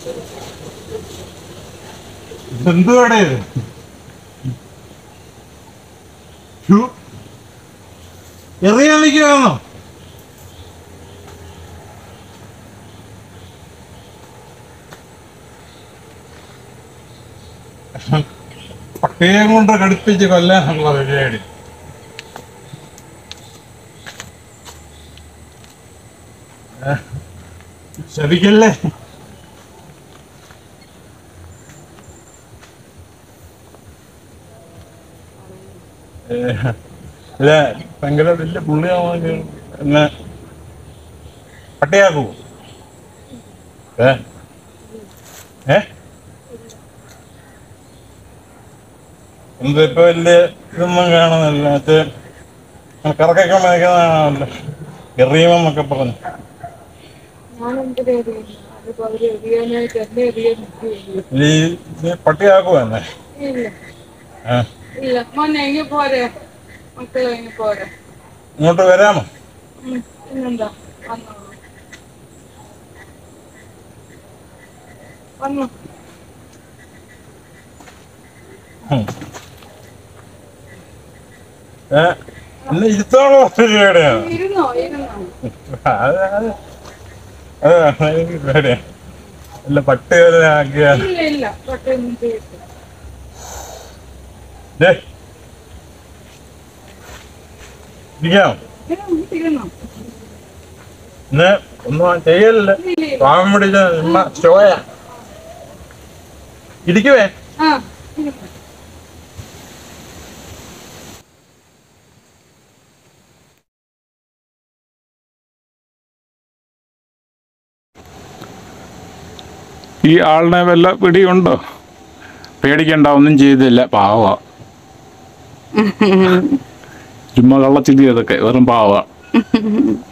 എന്തുവാടേ ഇത് ഛു. എറിയാൻ നിൽക്കുകയാണോ പട്ടിയെ കൊണ്ട് കടുപ്പിച്ച് കൊല്ലാനുള്ള പരിപാടി ഏ, ശരിക്കല്ലേ ഏ, ഇല്ല ഭയങ്കര വലിയ പുള്ളിയാവാൻ എന്നെ പട്ടിയാക്കൂ ഏ ഏ എന്തിപ്പോ വലിയ ഇതൊന്നും കാണുന്നില്ല മറ്റേ കറക്കൊക്കെ മേക്കുന്നതാണല്ലോ എറിയുമെന്നൊക്കെ പറഞ്ഞു ഞാനെന്തിനാ എറിയുന്നത്? അതിപ്പോ അവര് എറിയാനായിട്ട് എന്നെ എറിയാൻ നിൽക്കുകയില്ല. ഈ ഈ പട്ടിയാക്കുമോ എന്നെ ഇല്ല ആ ഇല്ല മോനെ ഇങ്ങ് പോരെ മക്കളെ ഇങ്ങ് പോരെ ഇങ്ങോട്ട് വരാമോ ഉം, പിന്നെന്താ വന്നോ വന്നു ഉം. ഏ എന്നെ ഇരുത്തോളം പരിപാടിയാണ് ഇരുന്നോ ഇരുന്നോ അത് അത് അത് എനിക്ക് പേടിയാ അല്ല പട്ടി വരെ ആക്കിയ ഇല്ല ഇല്ല തൊട്ടൊന്നും ചെയ്യട്ടെ ദേ. ഇരിക്കാമോ ഇരുന്നോ ഇന്ന് ഒന്നും ചെയ്യലില്ല ഇല്ല ഇല്ല പാവം പിടിച്ച ഉമ്മ സ്റ്റോയ ഇരിക്കുവേ ആ ഇരുന്നോ ഈ ആളിനെ വല്ല പിടിയുണ്ടോ പേടിക്കണ്ട ഒന്നും ചെയ്തില്ല പാവ ചുമ്മാ കള്ളച്ചിരി അതൊക്കെ വെറും പാവ